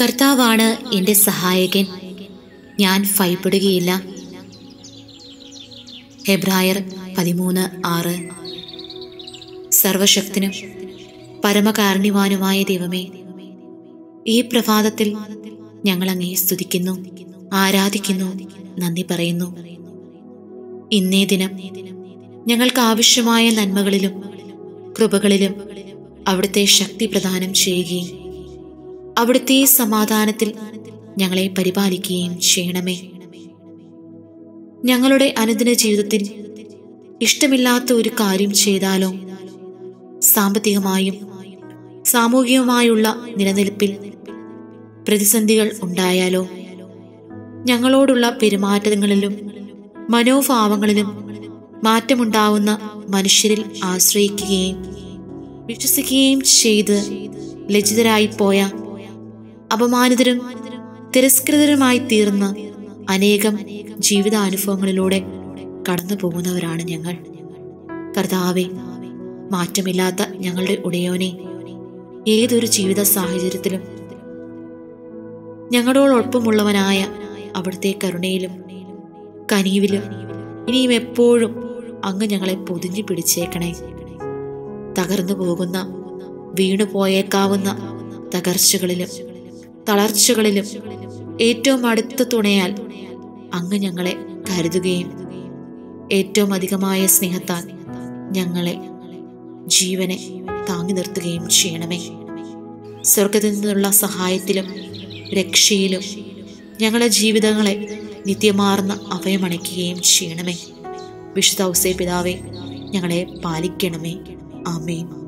കർത്താവാണ് എൻ്റെ സഹായകൻ ഞാൻ ഭയപ്പെടുകയില്ല ഹെബ്രായർ പതിമൂന്ന് ആറ് സർവശക്തനും പരമകാരുണ്യവാനുമായ ദൈവമേ ഈ പ്രഭാതത്തിൽ ഞങ്ങൾ അങ്ങേ സ്തുതിക്കുന്നു ആരാധിക്കുന്നു നന്ദി പറയുന്നു ഇന്നേ ദിനം ഞങ്ങൾക്ക് ആവശ്യമായ നന്മകളിലും കൃപകളിലും അവിടുത്തെ ശക്തി പ്രദാനം ചെയ്യുകയും അവിടുത്തെ സമാധാനത്തിൽ ഞങ്ങളെ പരിപാലിക്കുകയും ചെയ്യണമേ ഞങ്ങളുടെ അനുദിന ജീവിതത്തിൽ ഇഷ്ടമില്ലാത്ത ഒരു കാര്യം ചെയ്താലോ സാമ്പത്തികമായും സാമൂഹികമായുള്ള നിലനിൽപ്പിൽ പ്രതിസന്ധികൾ ഉണ്ടായാലോ ഞങ്ങളോടുള്ള പെരുമാറ്റങ്ങളിലും മനോഭാവങ്ങളിലും മാറ്റമുണ്ടാവുന്ന മനുഷ്യരിൽ ആശ്രയിക്കുകയും വിശ്വസിക്കുകയും ചെയ്ത് ലജ്ജിതരായി പോയ അപമാനിതരും തിരസ്കൃതരുമായി തീർന്ന അനേകം ജീവിതാനുഭവങ്ങളിലൂടെ കടന്നു പോകുന്നവരാണ് ഞങ്ങൾ കർത്താവെ മാറ്റമില്ലാത്ത ഞങ്ങളുടെ ഉടയോനെ ഏതൊരു ജീവിത സാഹചര്യത്തിലും ഞങ്ങളോടൊപ്പമുള്ളവനായ അവിടുത്തെ കരുണയിലും കനിവിലും ഇനിയും എപ്പോഴും അങ്ങ് ഞങ്ങളെ പൊതിഞ്ഞു പിടിച്ചേക്കണേ തകർന്നു പോകുന്ന വീണു പോയേക്കാവുന്ന തകർച്ചകളിലും തളർച്ചകളിലും ഏറ്റവും അടുത്ത തുണയാൽ അങ്ങ് ഞങ്ങളെ കരുതുകയും ഏറ്റവും അധികമായ സ്നേഹത്താൽ ഞങ്ങളെ ജീവനെ താങ്ങി നിർത്തുകയും ചെയ്യണമേ സ്വർഗത്തിൽ നിന്നുള്ള സഹായത്തിലും രക്ഷയിലും ഞങ്ങളുടെ ജീവിതങ്ങളെ നിത്യമാർന്ന അഭയമണയ്ക്കുകയും ചെയ്യണമേ വിശുദ്ധ ഔസേ പിതാവെ ഞങ്ങളെ പാലിക്കണമേ ആമേൻ